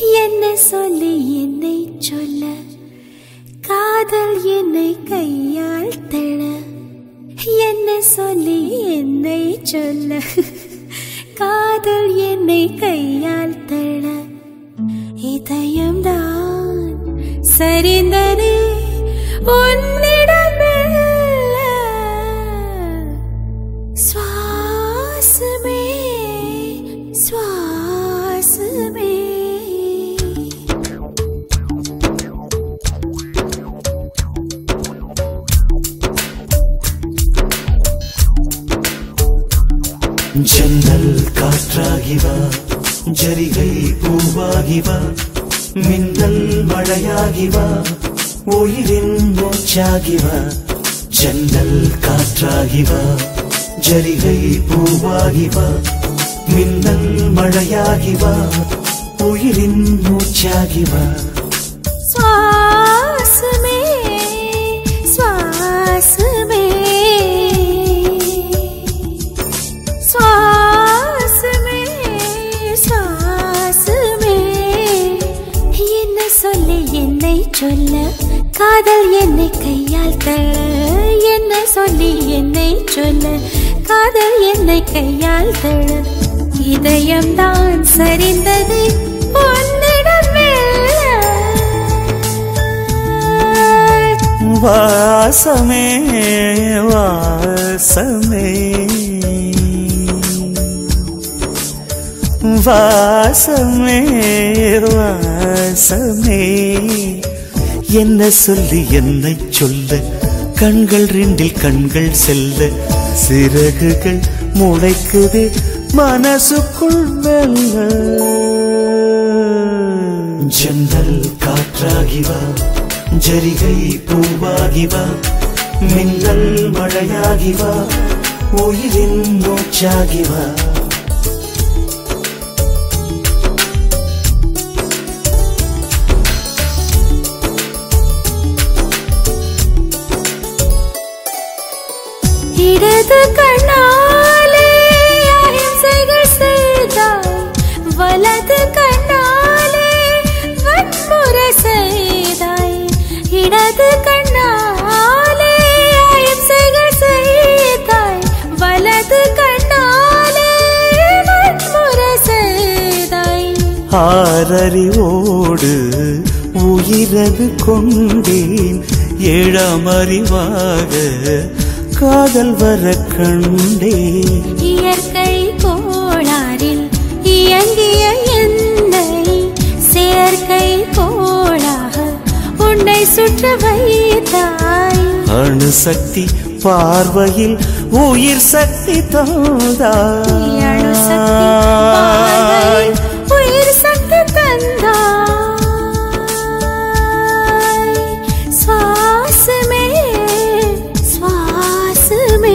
என்ன சொல்லி என்னை சொல்ல காதல் என்னை கையால் தள என்ன சொல்லி என்னை சொல்ல காதல் என்னை கையால் தள இதயம்தான் சரிந்தது உன்னிடம் மெல்ல. சுவாசமே சுவாசமே ஜன்னல் காற்றாகி வா ஜரிகை பூவாகி வா மின்னல் மழையாகி வா உயிரின் மூச்சாகி வா ஜன்னல் காற்றாகி வா ஜரிகை பூவாகி வா மின்னல் மழையாகி வா உயிரின் மூச்சாகி வா சுவாசமே சுவாசமே சுவாசமே சுவாசமே என்ன சொல்லி என்னை சொல்ல காதல் என்னை கையால் தள என்ன சொல்லி என்னை சொல்ல காதல் என்னை கையால் தள இதயம்தான் சரிந்தது உன்னிடம் மெல்ல. வாசமே வாசமே வாசமே வாசமே என்ன சொல்லி என்னை சொல்ல கண்கள் ரெண்டில் கண்கள் செல்ல சிறகுகள் முளைக்குதே மனசுக்குள் மெல்ல ஜன்னல் காற்றாகி வா ஜரிகை பூவாகி வா மின்னல் மழையாகி வா உயிரின் மூச்சாகி வா இடது கண்ணாலே அಹಿಂಸைகள் செய்தாய் வலது கண்ணாலே வன்முறை செய்தாய் இடது கண்ணாலே அಹಿಂசைகள் செய்தாய் வலது கண்ணாலே வன்முறை செய்தாய் ஆறறிவோடு உயிரது கொண்டேன் ஏழாம் அறிவாக காதல் வர கண்டேன் இயற்கை கோளாறில் இயங்கிய என்னை செயற்கை கோளாக உன்னை சுற்ற வைத்தாய் அணுசக்தி பார்வையில் உயிர் சக்தி நீ அணுசக்தி பார்வையில் தந்தாய் உயிர் சக்தி தந்தாய் சுவாசமே சுவாசமே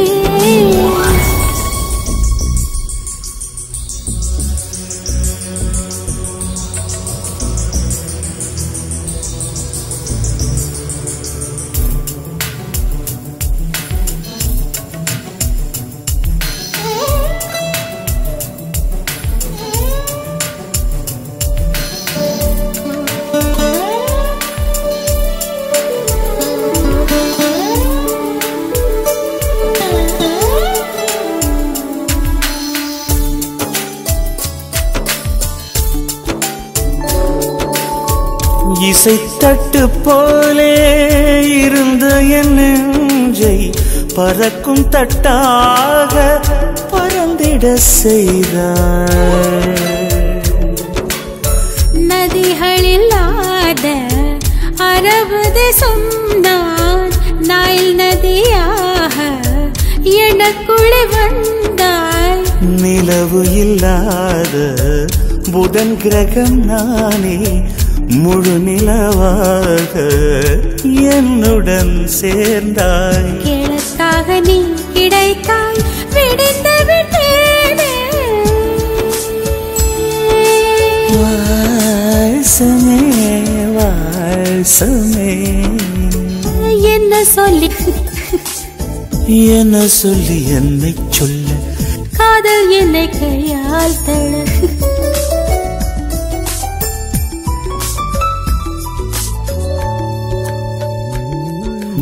இசைத்தட்டு போலே இருந்த என் நெஞ்சை பறக்கும் தட்டாக பறந்திட செய்தாய் நதிகளில்லாத அரபு தேசம் நான் நாயில் நதியாக எனக்குள்ளே வந்தாய் நிலவு இல்லாத புதன் கிரகம் நானே முழு நிலவாக என்னுடன் சேர்ந்தாய் கிழக்காக நீ கிடைத்தாய் விடிந்து விட்டேனே வாசமே வாசமே என்ன சொல்லி என்ன சொல்லி என்னை சொல்ல காதல் என்னை கையால் தழ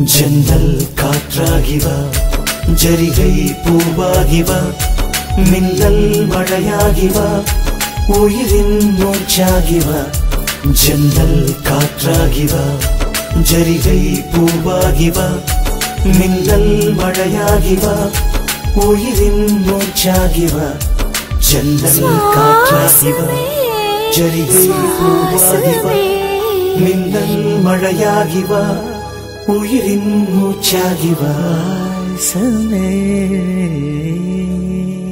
ஜன்னல் காற்றாகி வா ஜரிகை பூவாகி வா மின்னல் மழையாகி வா உயிரின் மூச்சாகி வா ஜன்னல் காற்றாகி வா ஜரிகை பூவாகி வா மின்னல் மழையாகி வா உயிரின் மூச்சாகி வா ஜன்னல் காற்றாகி வா ஜரிகை பூவாகி வா மின்னல் மழையாகி வா உயிரின் மூச்சாகி வா சமே